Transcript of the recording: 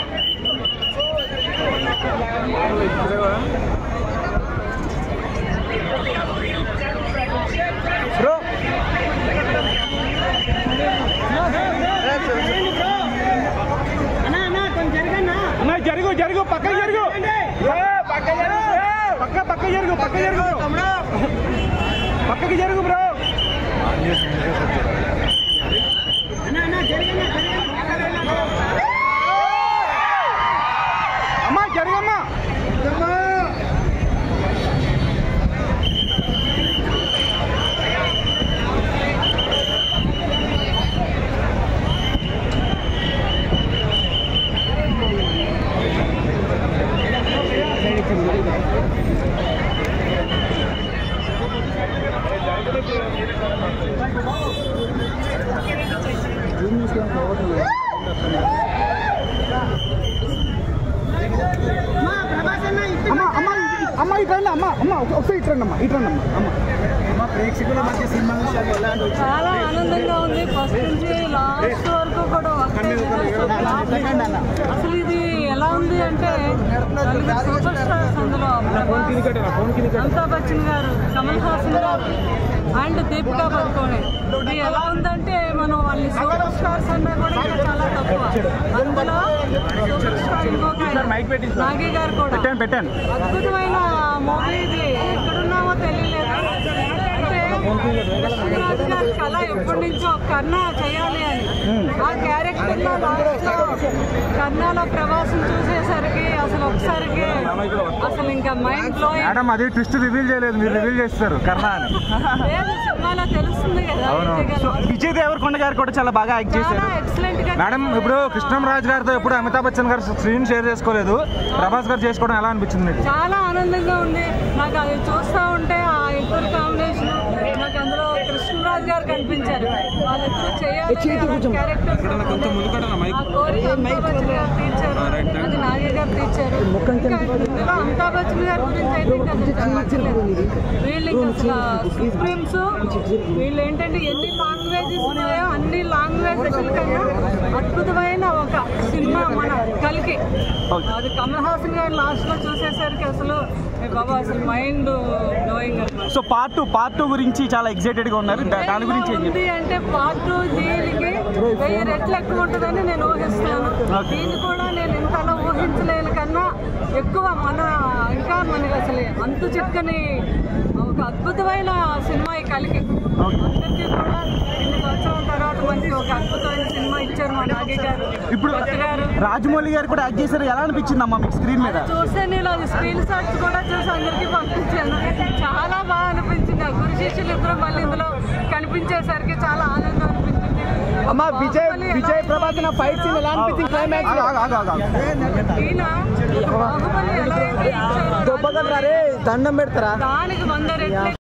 Bro అన్న జరుగు జరుగు పక్క జరుగు పక్క జరుగు పక్క పక్క జరుగు పక్క జరుగు పక్కకి జరుగు బ్రో అమ్మా జరుగమ్మా అమ్మ అమ్మ అమ్మ ఇటు రండి అమ్మ అమ్మ ఒక- ఒకసారి ఇటు రండి అమ్మ ఇటు రండి అమ్మ అమ్మ అమ్మ ప్రేక్షకుల మధ్య సినిమా విషయాలు ఎలా అనిపించింది? చాలా ఆనందంగా ఉంది ఫస్ట్ నుంచి లాస్ట్ వరకు కూడా ఒకటే విమర్శలు. అసలు ఇది ఎలా ఉంది అంటే నలుగురు సూపర్ స్టార్స్ అందులో ప్రభాస్, అమితాబ్ బచ్చన్ గారు కమల్ హాసన్ గారు అండ్ దీపికా పదుకోనే ఇది ఎలా ఉందంటే మనం వాళ్ళని సూపర్ స్టార్స్ అన్నా కూడా ఇంకా చాలా తక్కువ అందులో సూపర్ స్టార్ ఇంకొక ఆయన, నాగి గారు కూడా పెట్టాను పెట్టాను అద్భుతమైన మూవీ ఇది ఎక్కడున్నామో తెలియలేదు అంటే కృష్ణరాజు గారి కళ ఎప్పటి నుంచో కర్ణ చేయాలి అని ఆ క్యారెక్టర్ లో లాస్ట్ లో కర్ణలో ప్రవాసం చూసేసరికి అసలు ఒకసారికి అసలు ఇంకా మైండ్ బ్లోయింగ్ మేడం అది ట్విస్ట్ రివీల్ చేయలేదు మీరు రివీల్ చేస్తారు కర్ణ అని లేదు సినిమాలో తెలుస్తుంది కదా అవును ఇది సో కదా. విజయ్ దేవరకొండ గారు కూడా చాలా బాగా యాక్ట్ చాలా చేశారు ఎక్సలెంట్ గా మేడం ఇప్పుడు కృష్ణంరాజు గారితో ఎప్పుడు అమితాబ్ బచ్చన్ గారు స్క్రీన్ షేర్ చేసుకోలేదు ప్రభాస్ గారు చేసుకోవడం ఎలా అనిపించింది మీకు చాలా ఆనందంగా ఉంది నాకు అది చూస్తూ ఉంటే ఆ ఇద్దరు కాంబినేషన్ నాకు అందులో కృష్ణరాజు గారు కనిపించారు వాళ్ళిద్దరూ చేయాలి క్యారెక్టర్ ఆ కోరిక అమితాబ్ బచ్చన్ గారు తీర్చారు అది నాగే గారు తీర్చారు ఇంకా ఇందులో అమితాబ్ బచ్చన్ గారి గురించి అయితే ఇంకా అసలు చెప్పక్కర్లేదు. వీళ్ళు ఇంకా అసలు సుప్రీమ్స్ వీళ్ళు ఏంటంటే ఎన్ని లాంగ్వేజెస్ ఉన్నాయో అన్ని లాంగ్వేజెస్ కన్నా అద్భుతమైన ఒక సినిమా మన కలికి అది కమల్ హాసన్ గారు లాస్ట్ లో చూసేసరికి అసలు ఏ బాబా అసలు మైండ్ బ్లోయింగ్ అనమాట so part two part two గురించి చాలా ఎక్సైటెడ్ గా ఉన్నారు దా- దాని గురించి ఏం ఉంది అంటే పార్ట్ టూ దీనికి వెయ్యి రెట్లు ఎక్కువ ఉంటుందని నేను ఊహిస్తున్నాను దీన్ని కూడా నేను ఇంతలా ఊహించలేను కన్నా ఎక్కువ మన ఇంకా మనకి అసలు అంతు చిక్కని ఒక అద్భుతమైన సినిమా ఈ కలికి అందరికీ కూడా ఇన్ని సంవత్సరాల తర్వాత మనకి ఒక అద్భుతమైన సినిమా ఇచ్చారు మా నాగి గారు ఇప్పుడు భట్ గారు రాజమౌళి గారు కూడా యాక్ట్ చేశారు ఎలా అనిపించింది అమ్మా మీకు స్క్రీన్ మీద చూస్తే నేను అది స్క్రీన్ షాట్స్ కూడా చూసి అందరికీ పంపించాను చాలా బాగా అనిపించింది ఆ గురు శిష్యులు ఇద్దరు మళ్ళీ ఇందులో కనిపించేసరికి చాలా ఆనందం అనిపించింది అమ్మ విజయ్ బాహుబలి ఎలా విజయ్ అయితే ప్రభాకర్ ఫైట్ సీన్ ఎలా అనిపించింది క్లైమాక్స్ ఆగు, ఆగు, ఆగు, ఆగు. ఈయన బాహుబలి ఎలా అయితే ఇచ్చారో దొబ్బగలరా రే దండం పెడతారా దానికి వంద రెట్లు